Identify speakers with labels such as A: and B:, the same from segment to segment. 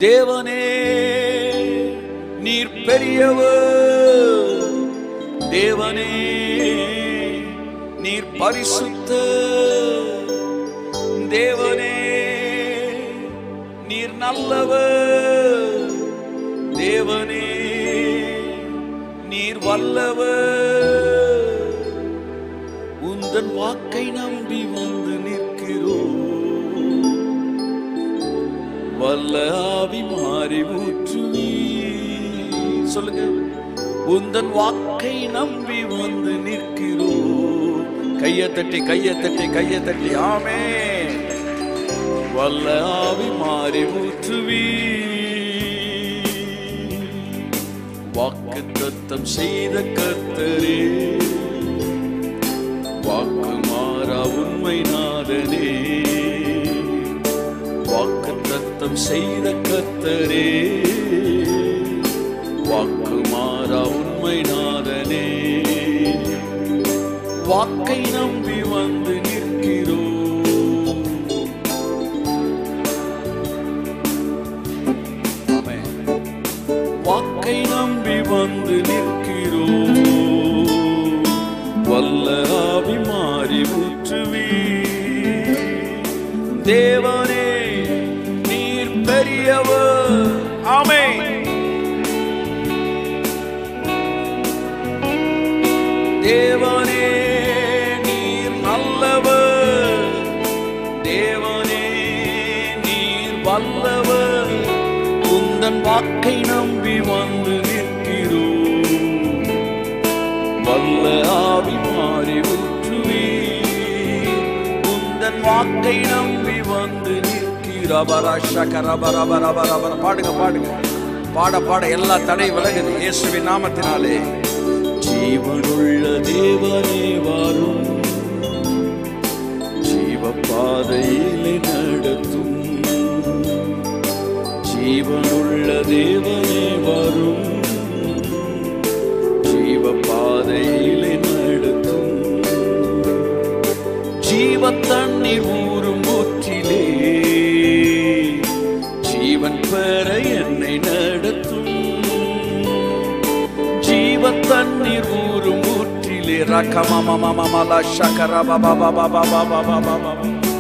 A: தேவனே நீர் பெரியவர் தேவனே நீர் பரிசுத்த தேவனே நீர் நல்லவர் தேவனே நீர் வல்லவர் உந்தன் வாக்கை நம்பி வந்து நிற்கிறோம் வல்ல ஆவி மாறி ஊற்றுவி சொல்லுங்க உந்தன் வாக்கை நம்பி வந்து நிற்கிறோம் கையை தட்டி கையை தட்டி கையை தட்டி ஆமே வல்ல ஆவி மாறி ஊற்றுவி வாக்கு தத்தம் செய்த கர்த்தரே வாக்கு மாறா உண்மை நாதனே வாக்கு தத்தம் செய்த கர்த்தரே வாக்கு மாறா உண்மை நாதனே வாக்கை நம்பி வந்து நிற்கிறோம் ஆமென். வாக்கை நம்பி வந்து நிற்கிறோம் வல்ல ஆவி மாறி ஊற்றுவி தேவனே நீர் பெரியவர் ஆமே தேவனே நீர் நல்லவர் தேவனே நீர் வல்லவர் உந்தன் வாக்கை நம்பி வந்து நிற்கிறோம் வல்ல ஆவி மாறி ஊற்றுவி உந்தன் வாக்கை நம்பி வந்து நிற்கிறபர சகரபரபரபரபர பாடுங்க பாடுங்க பாட பாட எல்லா தடை விலகுது இயேசுவின் நாமத்தினாலே ஜீவனுள்ள தேவனே வாரும் ஜீவ பாதையிலே நடத்தும் ஜீவனுள்ள தேவனே வரும் ஜீவ பாதையிலே நடத்தும் ஜீவ தண்ணீர் ஊறும் ஊற்றிலே ஜீவன் பெற என்னை நடத்தும் ஜீவ தண்ணீர் ஊறும் ஊற்றிலே ரகமமமமமல சகரபபபபபபபபபப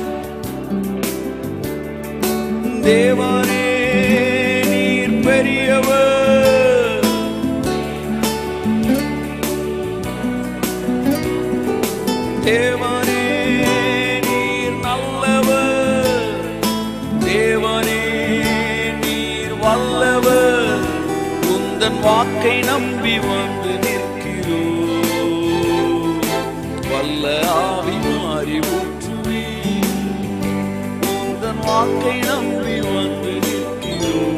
A: தேவனே நீர் பெரியவர் தேவனே நீர் நல்லவர் தேவனே நீர் வல்லவர் உந்தன் வாக்கை நம்பி வந்து நிற்கிறோம் வல்ல ஆவி மாறி ஊற்றுவி உந்தன் வாக்கை நம்பி வந்து நிற்கிறோம்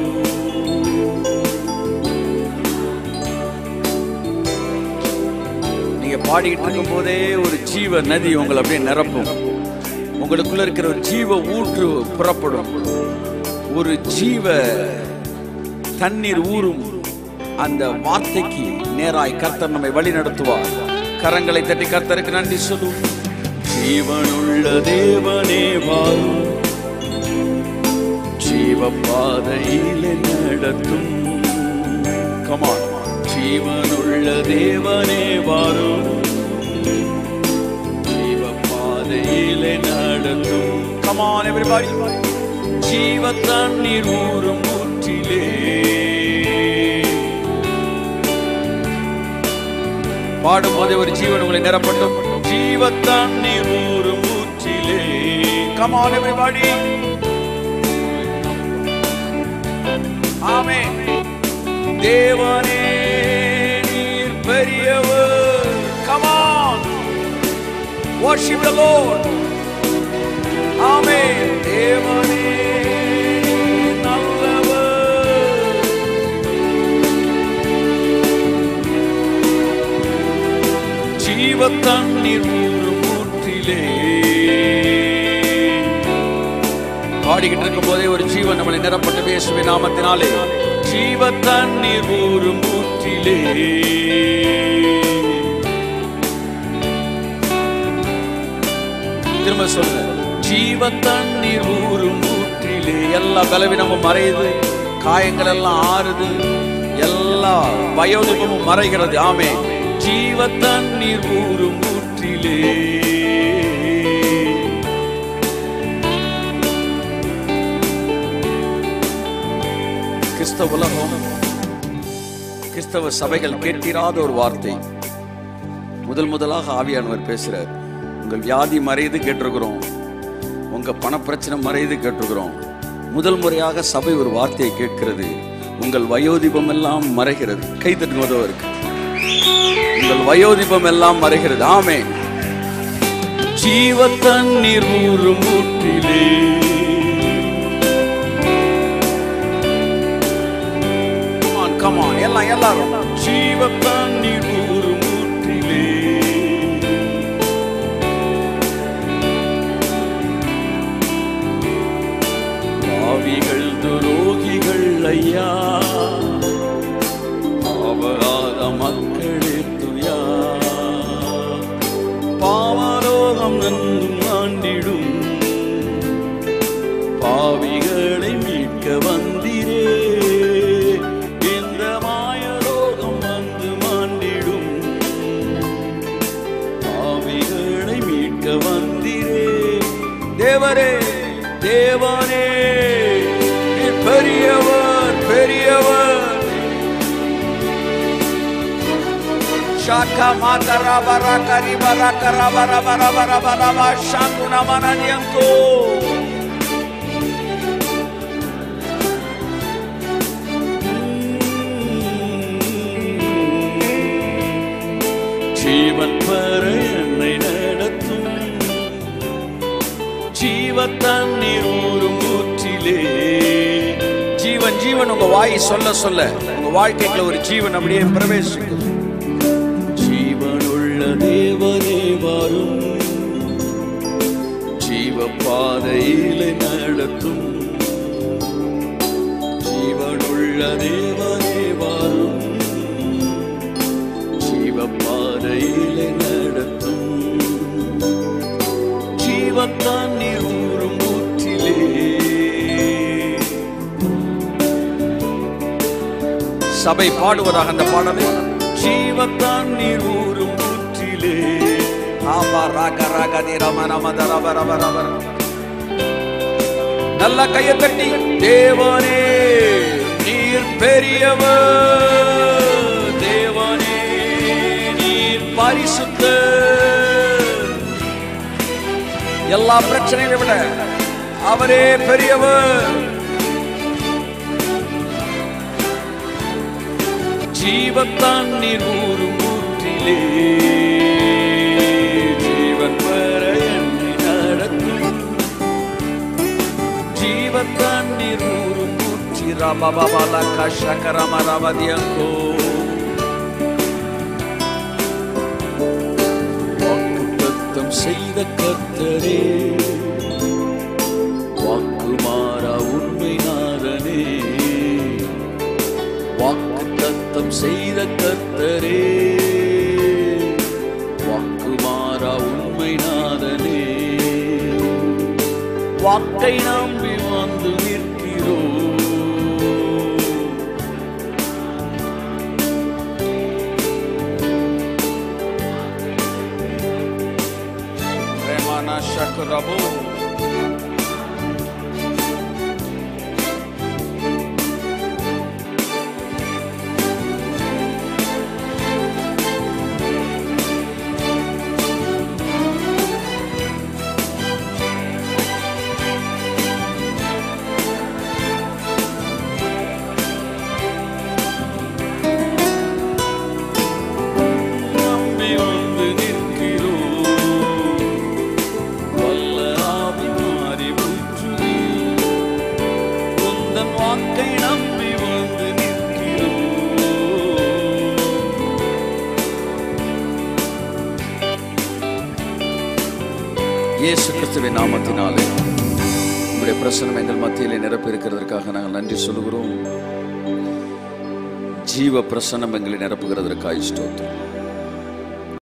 A: நீங்க பாடிக்கிட்டு இருக்கும் போதே ஒரு ஜீவ நதி உங்களை அப்படியே நிரப்பும் உங்களுக்குள்ள இருக்கிற ஒரு ஜீவ ஊற்று புறப்படும் ஒரு ஜீவ தண்ணீர் ஊறும் அந்த வார்த்தைக்கு நேராய் கர்த்தர் நம்மை வழி நடத்துவார் கரங்களை தட்டி கர்த்தருக்கு நன்றி சொல்லும் ஜீவனுள்ள தேவனே வாழும் ஜீவ பாதையிலே நடத்தும் கமான் ஜீவனுள்ள தேவனே வாரும் ஜீவ பாதையிலே நடத்தும் கமான் everybody ஜீவ தண்ணீர் ஊறும் ஊற்றிலே பாடும் போதே ஒரு ஜீவன் உங்களை நிரப்பட்டும் ஜீவ தண்ணீர் ஊறும் ஊற்றிலே கமான் everybody ஆமென் தேவனே நீர் பெரியவர் come on worship the lord ஆமென் தேவனே நீர் நல்லவர் ஜீவ தண்ணீர் ஊறும் ஊற்றிலே பாடிக்கிட்டு இருக்கும் போதே ஒரு ஜீவன் நம்மளை நிரப்பட்டு பேசுவே நாமத்தினாலே ஜீவ தண்ணீர் ஊறும் ஊற்றிலே திரும்ப சொல்லுங்க ஜீவ தண்ணீர் ஊறும் ஊற்றிலே எல்லா பலவீனமும் மறையுது காயங்கள் எல்லாம் ஆறுது எல்லா வயோதிபமும் மறைகிறது ஆமே ஜீவ தண்ணீர் ஊறும் ஊற்றிலே கிறிஸ்தவ உலகம் கிறிஸ்தவ சபைகள் கேட்டிராத ஒரு வார்த்தை முதல் முதலாக ஆவியானவர் பேசுறார் உங்கள் வியாதி மறையுது கேட்டிருக்கிறோம் உங்க பணப்பிரச்சனை மறையுது கேட்டிருக்கிறோம் முதல் முறையாக சபை ஒரு வார்த்தையை கேட்கிறது உங்கள் வயோதிபம் எல்லாம் மறைகிறது கை தட்டுவதற்கு உங்கள் வயோதிபம் எல்லாம் மறைகிறது ஆமே ஜீவ தண்ணீர் ஊறும் ஊற்றிலே Come on, come on. எல்லாம் எல்லாரும் ஜீவ தண்ணீர் ஊறும் ஊற்றிலே பாவிகள் துரோகிகள் ஐயா அபராத மக்களே துயா பாவரோகம் நன்றும் ஆண்டிடும் பாவிகளை மீட்க வந்திரே இந்த மாயரோகம் வந்து மாண்டிடும் பாவிகளை மீட்க வந்திரே தேவரே தேவனே நீர் பெரியவர் பெரியவர் Shaka makara bara kari bara kara bara bara bara bara bara shakuna mananiyanko. ஜீவன் பெற என்னை நடத்தும் ஜீவ தண்ணீர் ஊறும் ஊற்றிலே ஜீவன் ஜீவன் உங்க வாய் சொல்ல சொல்ல உங்க வாழ்க்கைக்குள்ள ஒரு ஜீவன் அப்படியே பிரவேசிக்கும் ஜீவனுள்ள தேவனே வரும் ஜீவ பாதையில நடத்தும் ஜீவனுள்ள தேவனே வரும் ஜீவ பாதையில நடத்தும் ஜீவத்தான் நீர் ஊறும் ஊற்றிலே சபை பாடுவதாக அந்த பாடலை ஜீவத்தான் நீர் ஊறும் ஊற்றிலே ஆபா ராக ராக தி ரம ரம த ரப ரப ரப ரப. நல்ல கையை தட்டி தேவனே நீர் பெரியவர் தேவனே நீர் பரிசுத்த எல்லா பிரச்சனைகளை விட அவரே பெரியவர் ஜீவத்தான் நீர் ஊறும் ஊற்றிலே ஜீவன் பெற என்னை நடத்தும் ஜீவத்தான் நீர் ஊறும் ஊற்றி ரபபபல கஷகரம ரவதியங்கோ வாக்குத்தத்தம் செய்த கர்த்தரே வாக்குமாறா உண்மை நாதனே வாக்குத்தத்தம் செய்த கர்த்தரே வாக்குமாறா உண்மை நாதனே வாக்கை நம்பி வந்து நிற்கிறோம் Remana Shakurabo. நம்பி வந்து நிற்கிறோம் வல்ல ஆவி மாறி ஊற்றுவி உந்தன் வாக்கை நம்பி வந்து நிற்கிறோம் இயேசு கிறிஸ்துவின் நாமத்தினாலே உங்களுடைய பிரசனம் எங்கள் மத்தியிலே நிரப்பி இருக்கிறதற்காக நாங்கள் நன்றி சொல்லுகிறோம் ஜீவ பிரசனம் எங்களை நிரப்புகிறதற்காக ஸ்தோத்திரம்